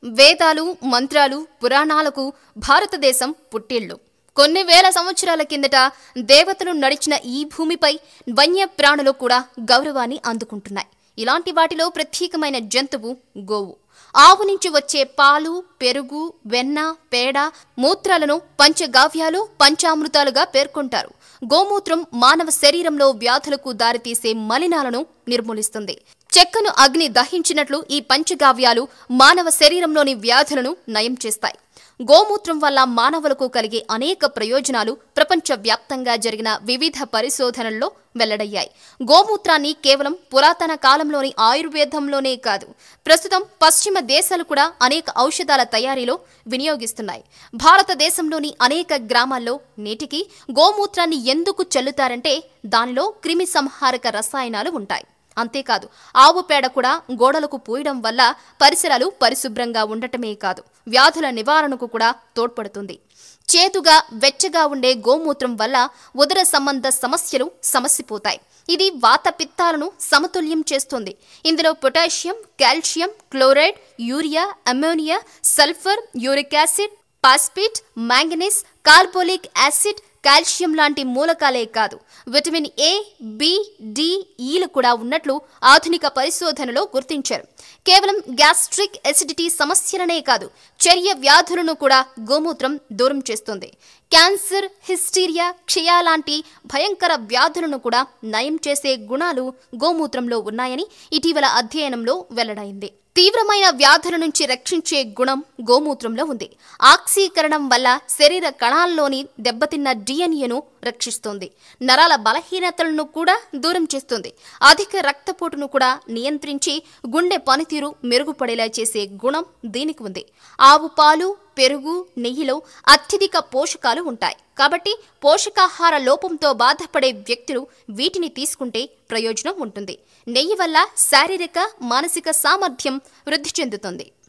వేదాలు మంత్రాలు పురాణాలకు భారతదేశం పుట్టిల్లు కొన్ని వేల సంవత్సరాల కిందట దేవతలు నడిచిన ఈ భూమిపై వన్య ప్రాణులు కూడా గౌరవాన్ని అందుకుంటున్నాయి ఇలాంటి వాటిలో ప్రత్యేకమైన జంతువు గోవు ఆవు నుంచి వచ్చే పాలు పెరుగు వెన్న పేడ మూత్రాలను పంచగావ్యాలు పంచామృతాలుగా పేర్కొంటారు గోమూత్రం మానవ శరీరంలో వ్యాధులకు దారితీసే మలినాలను నిర్మూలిస్తుంది చెక్కను అగ్ని దహించినట్లు ఈ పంచగావ్యాలు మానవ శరీరంలోని వ్యాధులను నయం చేస్తాయి గోమూత్రం వల్ల మానవులకు కలిగే అనేక ప్రయోజనాలు ప్రపంచవ్యాప్తంగా జరిగిన వివిధ పరిశోధనల్లో వెల్లడయ్యాయి గోమూత్రాన్ని కేవలం పురాతన కాలంలోని ఆయుర్వేదంలోనే కాదు ప్రస్తుతం పశ్చిమ దేశాలు కూడా అనేక ఔషధాల తయారీలో వినియోగిస్తున్నాయి భారతదేశంలోని అనేక గ్రామాల్లో నేటికి గోమూత్రాన్ని ఎందుకు చల్లుతారంటే దానిలో క్రిమి సంహారక రసాయనాలు ఉంటాయి అంతేకాదు ఆవు పేడ కూడా గోడలకు పూయడం వల్ల పరిసరాలు పరిశుభ్రంగా ఉండటమే కాదు వ్యాధుల నివారణకు కూడా తోడ్పడుతుంది చేతుగా వెచ్చగా ఉండే గోమూత్రం వల్ల ఉదర సంబంధ సమస్యలు సమసిపోతాయి ఇది వాత పిత్తాలను సమతుల్యం చేస్తుంది ఇందులో potassium calcium chloride urea ammonia sulphur uric acid phosphate manganese carbolic acid calcium లాంటి మూలకాలే కాదు విటమిన్ ఏ బి డి ఈలు కూడా ఉన్నట్లు ఆధునిక పరిశోధనలో గుర్తించారు కేవలం గ్యాస్ట్రిక్ ఎసిడిటీ సమస్యలనే కాదు చర్య వ్యాధులను కూడా గోమూత్రం దూరం చేస్తుంది క్యాన్సర్ హిస్టీరియా క్షయ లాంటి భయంకర వ్యాధులను కూడా నయం చేసే గుణాలు గోమూత్రంలో ఉన్నాయని ఇటీవల అధ్యయనంలో వెల్లడైంది తీవ్రమైన వ్యాధుల నుంచి రక్షించే గుణం గోమూత్రంలో ఉంది ఆక్సీకరణం వల్ల శరీర కణాల్లోని దెబ్బతిన్న డిఎన్ఏను రక్షిస్తుంది నరాల బలహీనతలను కూడా దూరం చేస్తుంది అధిక రక్తపోటును కూడా నియంత్రించి గుండె పనితీరు మెరుగుపడేలా చేసే గుణం దీనికి ఉంది ఆవు పాలు పెరుగు నెయ్యిలో అత్యధిక పోషకాలు ఉంటాయి కాబట్టి పోషకాహార లోపంతో బాధపడే వ్యక్తులు వీటిని తీసుకుంటే ప్రయోజనం ఉంటుంది నెయ్యి వల్ల శారీరక మానసిక సామర్థ్యం వృద్ధి చెందుతుంది